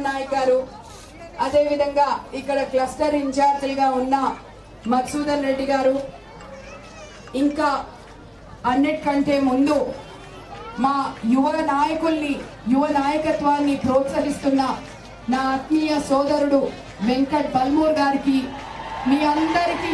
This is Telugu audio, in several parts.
నాయక్ గారు అదే విధంగా ఇక్కడ క్లస్టర్ ఇన్ఛార్జిగా ఉన్న మధుసూదన్ రెడ్డి గారు ఇంకా అన్నిటికంటే ముందు మా యువ నాయకుల్ని యువ నాయకత్వాన్ని ప్రోత్సహిస్తున్న నా ఆత్మీయ సోదరుడు వెంకట్ బల్మూర్ గారికి మీ అందరికీ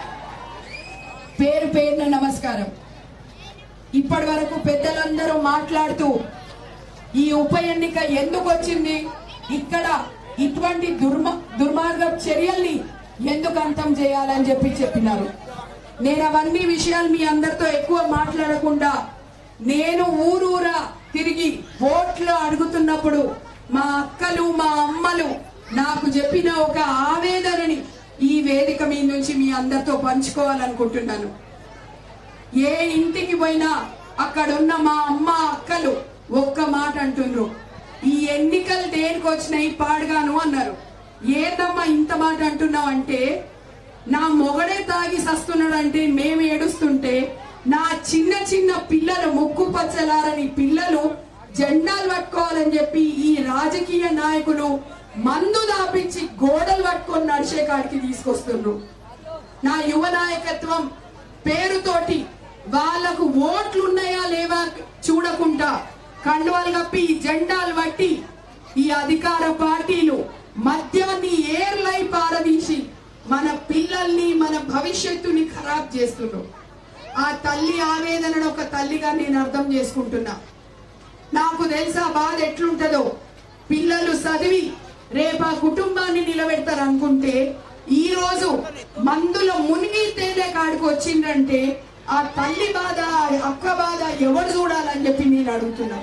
పేరు పేరున నమస్కారం ఇప్పటి వరకు పెద్దలందరూ మాట్లాడుతూ ఈ ఉప ఎన్నిక ఎందుకు వచ్చింది ఇక్కడ ఇటువంటి దుర్మ దుర్మార్గ చర్యల్ని ఎందుకు అంతం చేయాలని చెప్పి చెప్పినారు నేను అవన్నీ విషయాలు మీ అందరితో ఎక్కువ మాట్లాడకుండా నేను ఊరూరా తిరిగి ఓట్లు అడుగుతున్నప్పుడు మా అక్కలు మా అమ్మలు నాకు చెప్పిన ఒక ఆవేదనని ఈ వేదిక మీ నుంచి మీ అందరితో పంచుకోవాలనుకుంటున్నాను ఏ ఇంటికి పోయినా అక్కడున్న మా అమ్మ అక్కలు ఒక్క మాట అంటుండ్రు ఈ ఎన్నికలు దేనికి వచ్చినాయి పాడుగాను అన్నారు ఏందమ్మా ఇంత మాట అంటున్నావు అంటే నా మొగడే తాగి సస్తున్నాడంటే మేము ఏడుస్తుంటే నా చిన్న చిన్న పిల్లలు ముక్కు పచ్చలారని పిల్లలు జెండాలు పట్టుకోవాలని చెప్పి ఈ రాజకీయ నాయకులు మందు దాపించి గోడలు పట్టుకొని నడిచే కాడికి తీసుకొస్తుండ్రు నా యువ నాయకత్వం పేరుతోటి వాళ్లకు ఓట్లు ఉన్నాయా లేవా చూడకుండా కండువాలు కప్పి ఈ జెండాలు పట్టి ఈ అధికార పార్టీలు మద్యాన్ని ఏర్లై పారదీసి మన పిల్లల్ని మన భవిష్యత్తుని ఖరాబ్ చేస్తున్నారు ఆ తల్లి ఆవేదనను ఒక తల్లిగా నేను అర్థం చేసుకుంటున్నా నాకు తెలుసా బాధ ఎట్లుంటదో పిల్లలు చదివి రేపు ఆ కుటుంబాన్ని నిలబెడతారు అనుకుంటే ఈ రోజు మందులో మునిగి తేలే కాడికి వచ్చిందంటే ఆ తల్లి బాధ ఆ అక్క బాధ ఎవరు చూడాలని చెప్పి నేను అడుగుతున్నా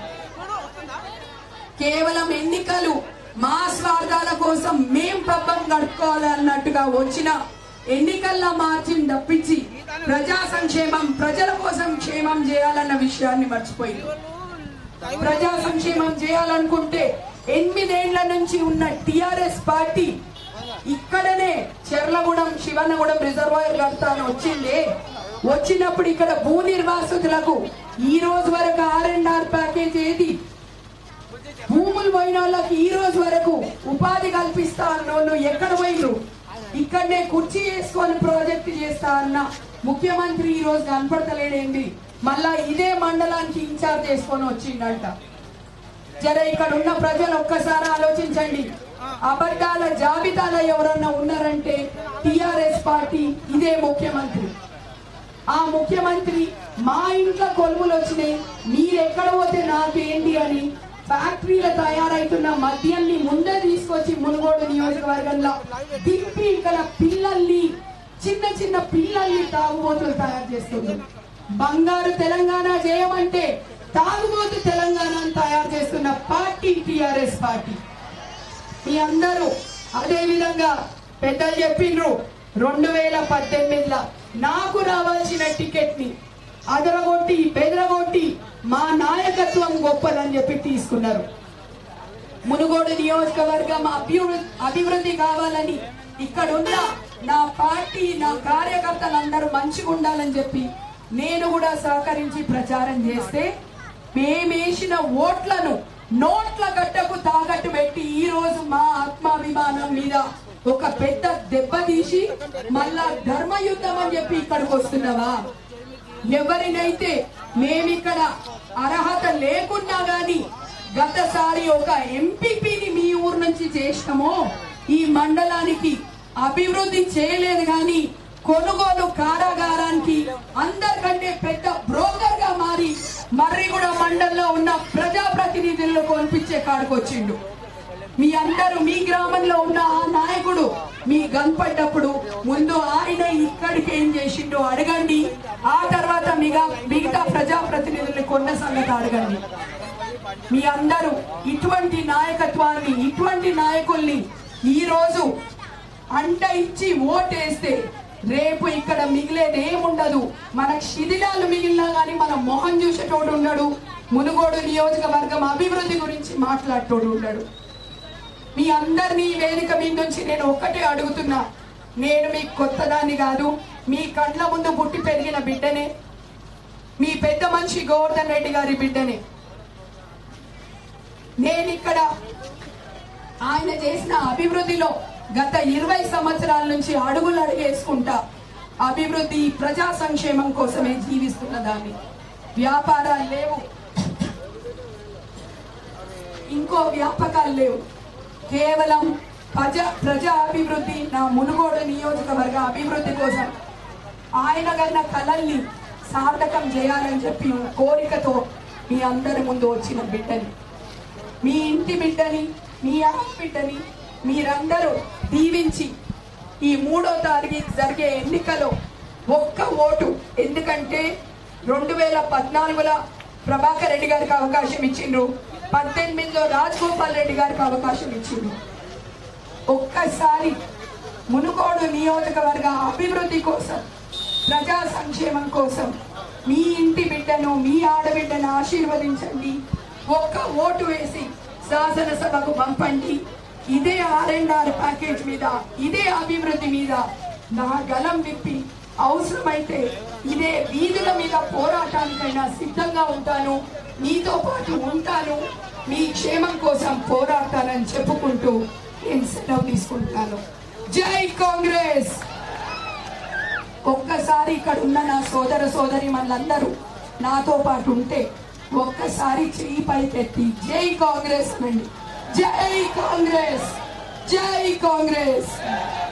కేవలం ఎన్నికలు మా స్వార్థాల కోసం మేం పబ్బం గడుపుకోవాలన్నట్టుగా వచ్చిన ఎన్నికల్లో మార్చి తప్పించి ప్రజా సంక్షేమం ప్రజల కోసం క్షేమం చేయాలన్న విషయాన్ని మర్చిపోయింది ప్రజా సంక్షేమం చేయాలనుకుంటే ఎనిమిదేళ్ల నుంచి ఉన్న టిఆర్ఎస్ పార్టీ ఇక్కడనే చెర్లగూడెం శివనగూడెం రిజర్వాయర్ కడతాను వచ్చింది వచ్చినప్పుడు ఇక్కడ భూ నిర్వాసితులకు ఈ రోజు వరకు ఆర్ అండ్ ఆర్ ప్యాకేజ్ ఏది భూములు పోయిన వాళ్ళకి ఈ రోజు వరకు ఉపాధి కల్పిస్తా అన్నోళ్ళు ఎక్కడ పోయినరు ఇక్కడనే కుర్చీ వేసుకొని ప్రాజెక్ట్ చేస్తా అన్న ముఖ్యమంత్రి ఈ రోజు కనపడతలేడేంటి మళ్ళా ఇదే మండలానికి ఇన్ఛార్జ్ చేసుకొని వచ్చిండంట జర ఇక్కడ ఉన్న ప్రజలు ఒక్కసారి ఆలోచించండి అబద్ధాల జాబితాలో ఎవరన్నా ఉన్నారంటే టిఆర్ఎస్ పార్టీ ఇదే ముఖ్యమంత్రి ఆ ముఖ్యమంత్రి మా ఇంట్లో కొలుములు వచ్చినాయి మీరు ఎక్కడ పోతే నాకేంటి అని ఫ్యాక్టరీలో తయారైతున్న మద్యాన్ని ముందే తీసుకొచ్చి మునుగోడు నియోజకవర్గంలో దింపి ఇక్కడ పిల్లల్ని చిన్న చిన్న పిల్లల్ని తాగుబోతులు తయారు చేస్తుంది బంగారు తెలంగాణ చేయమంటే తాగుబోతు తెలంగాణను తయారు చేస్తున్న పార్టీ టిఆర్ఎస్ పార్టీ మీ అందరూ అదే విధంగా పెద్దలు చెప్పిండ్రు రెండు వేల పద్దెనిమిదిలో నాకు రావాల్సిన టికెట్ ని అదరగొట్టి బెదరగొట్టి మా నాయకత్వం గొప్పదని చెప్పి తీసుకున్నారు మునుగోడు నియోజకవర్గం అభివృద్ధి అభివృద్ధి కావాలని ఇక్కడ ఉన్న నా పార్టీ నా కార్యకర్తలందరూ మంచిగా ఉండాలని చెప్పి నేను కూడా సహకరించి ప్రచారం చేస్తే మేమేసిన ఓట్లను నోట్ల గడ్డకు తాకట్టు పెట్టి ఈ రోజు మా ఆత్మాభిమానం మీద ఒక పెద్ద దెబ్బ తీసి మళ్ళా ధర్మయుద్ధం అని చెప్పి ఇక్కడికి వస్తున్నావా ఎవరినైతే మేమిక్కడ అర్హత లేకున్నా గాని గతసారి ఒక ఎంపీపీని మీ ఊరు నుంచి చేసినామో ఈ మండలానికి అభివృద్ధి చేయలేదు గాని కొనుగోలు కారాగారానికి అందరికంటే పెద్ద బ్రోకర్ గా మారి మర్రిగూడ మండలంలో ఉన్న ప్రజాప్రతినిధులను కొనిపించే కాడికొచ్చిండు మీ అందరూ మీ గ్రామంలో ఉన్న ఆ నాయకుడు మీ కనపడ్డప్పుడు ముందు ఆయన ఇక్కడికి ఏం చేసిండో అడగండి ఆ తర్వాత మిగతా మిగతా ప్రజాప్రతినిధుల్ని కొన్న సంగతి అడగండి మీ అందరూ ఇటువంటి నాయకత్వాన్ని ఇటువంటి నాయకుల్ని ఈ రోజు అంట ఇచ్చి ఓటేస్తే రేపు ఇక్కడ మిగిలేది ఏముండదు మనకు శిథిలాలు మిగిలినా గానీ మన మొహం చూసేటోడు ఉన్నాడు మునుగోడు నియోజకవర్గం అభివృద్ధి గురించి మాట్లాడేటోడు ఉన్నాడు మీ అందరినీ ఈ వేదిక మీద నుంచి నేను ఒక్కటే అడుగుతున్నా నేను మీకు కొత్తదాన్ని కాదు మీ కళ్ళ ముందు పుట్టి పెరిగిన బిడ్డనే మీ పెద్ద మనిషి గోవర్ధన్ రెడ్డి గారి బిడ్డనే నేను ఇక్కడ ఆయన చేసిన అభివృద్ధిలో గత ఇరవై సంవత్సరాల నుంచి అడుగులు అడుగేసుకుంటా అభివృద్ధి ప్రజా సంక్షేమం కోసమే జీవిస్తున్న దాన్ని వ్యాపారాలు లేవు ఇంకో వ్యాపకాలు లేవు కేవలం ప్రజా ప్రజా అభివృద్ధి నా మునుగోడు నియోజకవర్గ అభివృద్ధి కోసం ఆయన కన్న కళల్ని సార్థకం చేయాలని చెప్పి కోరికతో మీ అందరి ముందు వచ్చిన బిడ్డని మీ ఇంటి బిడ్డని మీ ఆడబిడ్డని మీరందరూ దీవించి ఈ మూడో తారీఖు జరిగే ఎన్నికలో ఒక్క ఓటు ఎందుకంటే రెండు వేల పద్నాలుగులో ప్రభాకర్ రెడ్డి గారికి అవకాశం ఇచ్చిండ్రు పద్దెనిమిదిలో రాజగోపాల్ రెడ్డి గారికి అవకాశం ఇచ్చిండ్రు ఒక్కసారి మునుగోడు నియోజకవర్గ అభివృద్ధి కోసం ప్రజా సంక్షేమం కోసం మీ ఇంటి బిడ్డను మీ ఆడబిడ్డను ఆశీర్వదించండి ఒక్క ఓటు వేసి శాసనసభకు పంపండి ఇదే ఆర్ అండ్ ఆర్ ప్యాకేజ్ మీద ఇదే అభివృద్ధి మీద నా గలం విప్పి అవసరమైతే ఇదే వీధుల మీద పోరాటానికైనా సిద్ధంగా ఉంటాను మీతో పాటు ఉంటాను మీ క్షేమం కోసం పోరాడతానని చెప్పుకుంటూ నేను సెలవు తీసుకుంటున్నాను జై కాంగ్రెస్ ఒక్కసారి ఇక్కడ ఉన్న నా సోదర సోదరి మనందరూ నాతో పాటు ఉంటే ఒక్కసారి చెయ్యి పైకెత్తి జై కాంగ్రెస్ అనండి జై కాంగ్రెస్ జై కాంగ్రెస్